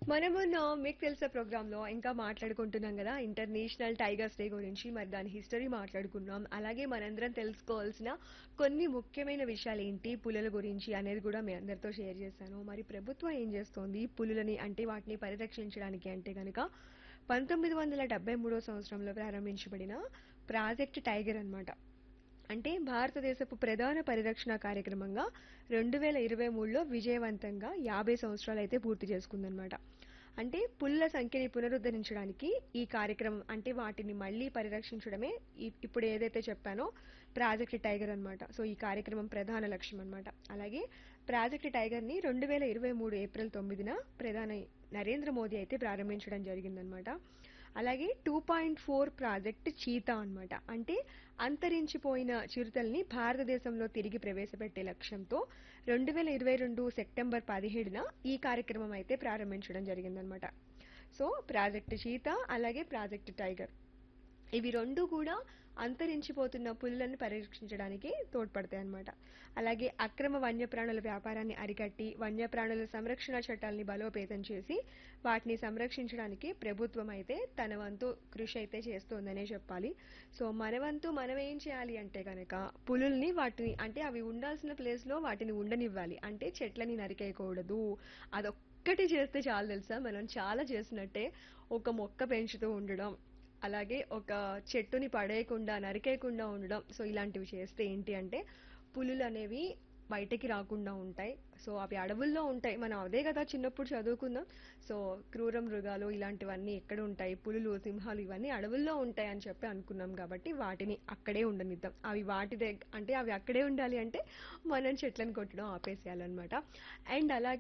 మనమున్న మీకు తెలిసే ప్రోగ్రాంలో ఇంకా మాట్లాడుకుంటున్నాం కదా ఇంటర్నేషనల్ టైగర్స్ డే గురించి మరి దాని హిస్టరీ మాట్లాడుకున్నాం అలాగే మనందరం తెలుసుకోవాల్సిన కొన్ని ముఖ్యమైన విషయాలు ఏంటి పులుల గురించి అనేది కూడా మీ అందరితో షేర్ చేశాను మరి ప్రభుత్వం ఏం చేస్తోంది పులులని అంటే వాటిని పరిరక్షించడానికి అంటే కనుక పంతొమ్మిది వందల డెబ్బై మూడో సంవత్సరంలో ప్రారంభించబడిన ప్రాజెక్ట్ టైగర్ అన్నమాట అంటే భారతదేశపు ప్రధాన పరిరక్షణ కార్యక్రమంగా రెండు వేల ఇరవై మూడులో విజయవంతంగా యాభై సంవత్సరాలు అయితే పూర్తి చేసుకుందనమాట అంటే పుల్ల సంఖ్యని పునరుద్ధరించడానికి ఈ కార్యక్రమం అంటే వాటిని మళ్ళీ పరిరక్షించడమే ఈ- ఇప్పుడు ఏదైతే చెప్పానో ప్రాజెక్ట్ టైగర్ అన్నమాట సో ఈ కార్యక్రమం ప్రధాన లక్ష్యం అన్నమాట అలాగే ప్రాజెక్ట్ టైగర్ ని రెండు వేల ఇరవై మూడు ఏప్రిల్ తొమ్మిదిన ప్రధాని నరేంద్ర మోదీ అయితే ప్రారంభించడం జరిగిందనమాట అలాగే two point four project cheetah అన్నమాట అంటే అంతరించిపోయిన చిరుతల్ని భారతదేశంలో తిరిగి ప్రవేశపెట్టే లక్ష్యంతో రెండు వేల ఇరవై రెండు సెప్టెంబర్ పదిహేడున ఈ కార్యక్రమం అయితే ప్రారంభించడం జరిగిందనమాట సో ప్రాజెక్ట్ చీతా అలాగే ప్రాజెక్ట్ టైగర్ ఇవి రెండు కూడా అంతరించిపోతున్న పులులను పరిరక్షించడానికి తోడ్పడతాయి అన్నమాట అలాగే అక్రమ వన్యప్రాణుల వ్యాపారాన్ని అరికట్టి వన్యప్రాణుల సంరక్షణ చట్టాలని బలోపేతం చేసి వాటిని సంరక్షించడానికి ప్రభుత్వం అయితే తన వంతు కృషి అయితే చేస్తోందనే చెప్పాలి సో మన వంతు మనం ఏం చేయాలి అంటే కనుక పులుల్ని వాటిని అంటే అవి ఉండాల్సిన ప్లేస్లో వాటిని ఉండనివ్వాలి అంటే చెట్లని నరికేయకూడదు అదొక్కటి చేస్తే చాలు తెలుసా మనం చాలా చేసినట్టే ఒక మొక్క పెంచుతూ ఉండడం అలాగే ఒక చెట్టుని పడేయకుండా నరికేయకుండా ఉండడం సో ఇలాంటివి చేస్తే ఏంటి అంటే పులులు అనేవి బయటకి రాకుండా ఉంటాయి సో అవి అడవుల్లో ఉంటాయి మనం అదే కదా చిన్నప్పుడు చదువుకుందాం సో క్రూర మృగాలు ఇలాంటివన్నీ ఎక్కడ ఉంటాయి పులులు సింహాలు ఇవన్నీ అడవుల్లో ఉంటాయి అని చెప్పి అనుకున్నాం కాబట్టి వాటిని అక్కడే ఉండనిద్దాం అవి వాటి దగ్గర అంటే అవి అక్కడే ఉండాలి అంటే మనం చెట్లను కొట్టడం ఆపేసేయాలన్నమాట అండ్ అలాగే